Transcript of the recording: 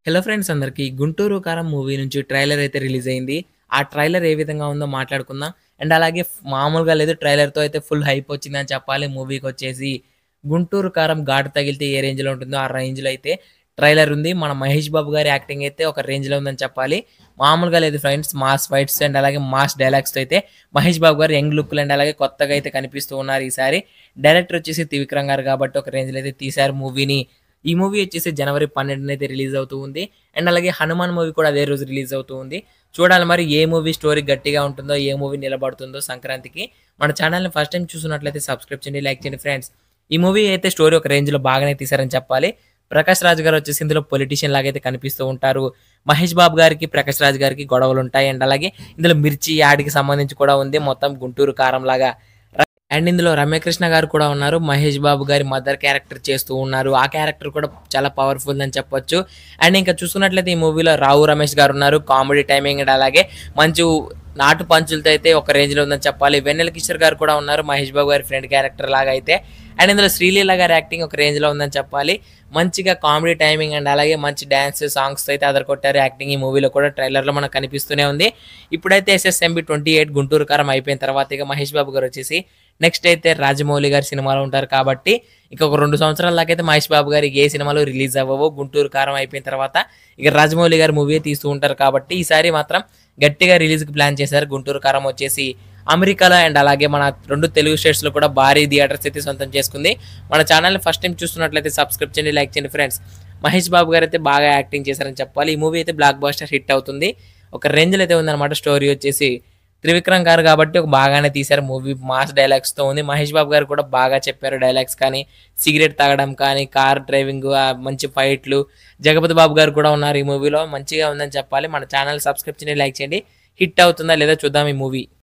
Hello friends అందరికీ 'గుంటూరు కారం' movie నుంచి ట్రైలర్ అయితే రిలీజ్ అయింది. ఆ ట్రైలర్ ఏ విధంగా ఉందో మాట్లాడుకుందాం. అండ్ అలాగే ఫ్ మామూలుగా లేదు ట్రైలర్‌తో అయితే ఫుల్ హైప్ వచ్చిందని చెప్పాలి మూవీకొచ్చేసి. 'గుంటూరు కారం' ఘాటు తగిలితే ఏ రేంజ్‌లో ఉంటుందో ఆ రేంజ్‌లో అయితే ట్రైలర్ ఉంది. మన మహేష్ బాబు గారి యాక్టింగ్ అయితే ఒక రేంజ్‌లో ఉందని చెప్పాలి. మామూలుగా లేదు ఫ్రెండ్స్ మాస్ ఫైట్స్ అండ్ అలాగే మాస్ డైలాగ్స్‌తో అయితే మహేష్ బాబు గారు యంగ్ లుక్‌లో అండ్ అలాగే కొత్తగా అయితే కనిపిస్తూ ఉన్నారు ఈసారి. డైరెక్టర్ వచ్చేసి త్రివిక్రమ్ గారు కాబట్టి ఒక రేంజ్‌లో అయితే తీశారు మూవీని. ఈ మూవీ వచ్చేసి జనవరి 12న అయితే రిలీజ్ అవుతూ ఉంది. అండ్ అలాగే 'హనుమాన్' మూవీ కూడా అదే రోజు రిలీజ్ అవుతూ ఉంది. చూడాలి మరి ఏ మూవీ స్టోరీ గట్టిగా ఉంటుందో, ఏ మూవీ నిలబడుతుందో సంక్రాంతికి. మన ఛానల్‌ని ఫస్ట్ టైమ్ చూస్తున్నట్లయితే సబ్స్క్రైబ్ చేయండి, లైక్ చేయండి ఫ్రెండ్స్. ఈ మూవీ అయితే స్టోరీ ఒక రేంజ్‌లో బాగానే తీశారని చెప్పాలి. ప్రకాష్ రాజ్ గారు వచ్చేసి ఇందులో పొలిటీషియన్ లాగా అయితే కనిపిస్తూ ఉంటారు. మహేష్ బాబు గారికి, ప్రకాష్ రాజ్ గారికి గొడవలుంటాయి. అండ్ అలాగే ఇందులో మిర్చి యాడ్‌కి సంబంధించి కూడా ఉంది. మొత్తం గుంటూరు కారం లాగా. అండ్ ఇందులో రమ్యకృష్ణ గారు కూడా ఉన్నారు. మహేష్ బాబు గారి మదర్ క్యారెక్టర్ చేస్తూ ఉన్నారు. ఆ క్యారెక్టర్ కూడా చాలా పవర్‌ఫుల్ అని చెప్పొచ్చు. అండ్ ఇంకా చూసుకున్నట్లయితే ఈ మూవీలో రావు రమేష్ గారు ఉన్నారు. కామెడీ టైమింగ్ అండ్ అలాగే మంచి నాటు పంచులతో అయితే ఒక రేంజ్‌లో ఉందని చెప్పాలి. వెన్నెల కిషోర్ గారు కూడా ఉన్నారు. మహేష్ బాబు గారి ఫ్రెండ్ క్యారెక్టర్ లాగా అయితే. అండ్ ఇందులో శ్రీలీల గారి యాక్టింగ్ ఒక రేంజ్‌లో ఉందని చెప్పాలి. మంచిగా కామెడీ టైమింగ్ అండ్ అలాగే మంచి డాన్స్, సాంగ్స్‌తో అయితే అదరగొట్టారు. యాక్టింగ్ ఈ మూవీలో కూడా ట్రైలర్‌లో మనకు కనిపిస్తూనే ఉంది. ఇప్పుడైతే ఎస్ఎస్ఎంబీ 28 గుంటూరు కారం అయిపోయిన తర్వాత ఇక మహేష్ బాబు గారు వచ్చేసి నెక్స్ట్ అయితే రాజమౌళి గారి సినిమాలో ఉంటారు కాబట్టి ఇక ఒక 2 సంవత్సరాల దాకా అయితే మహేష్ బాబు గారికి ఏ సినిమాలు రిలీజ్ అవ్వవు. గుంటూరు కారం అయిపోయిన తర్వాత ఇక రాజమౌళి గారి మూవీ తీస్తూ ఉంటారు కాబట్టి ఈసారి మాత్రం గట్టిగా రిలీజ్‌కి ప్లాన్ చేశారు. గుంటూరు కారం వచ్చేసి అమెరికాలో అండ్ అలాగే మన 2 తెలుగు స్టేట్స్‌లో కూడా భారీ థియేటర్స్ అయితే సొంతం చేసుకుంది. మన ఛానల్‌ని ఫస్ట్ టైమ్ చూస్తున్నట్లయితే సబ్స్క్రైబ్ చేయండి, లైక్ చేయండి ఫ్రెండ్స్. మహేష్ బాబు గారు అయితే బాగా యాక్టింగ్ చేశారని చెప్పాలి. ఈ మూవీ అయితే బ్లాక్ బస్టర్ హిట్ అవుతుంది. ఒక రేంజ్‌లో అయితే ఉందన్నమాట స్టోరీ వచ్చేసి. త్రివిక్రమ్ గారు కాబట్టి ఒక బాగానే తీశారు మూవీ మాస్ డైలాగ్స్‌తో ఉంది. మహేష్ బాబు గారు కూడా బాగా చెప్పారు డైలాగ్స్ కానీ, సిగరెట్ తాగడం కానీ, కార్ డ్రైవింగ్ ఆహ్, మంచి ఫైట్‌లు. జగపతి బాబు గారు కూడా ఉన్నారు ఈ మూవీలో. మంచిగా ఉందని చెప్పాలి. మన ఛానల్ సబ్స్క్రైబ్ చేయండి, లైక్ చేయండి. హిట్ అవుతుందా లేదా చూద్దాం ఈ మూవీ.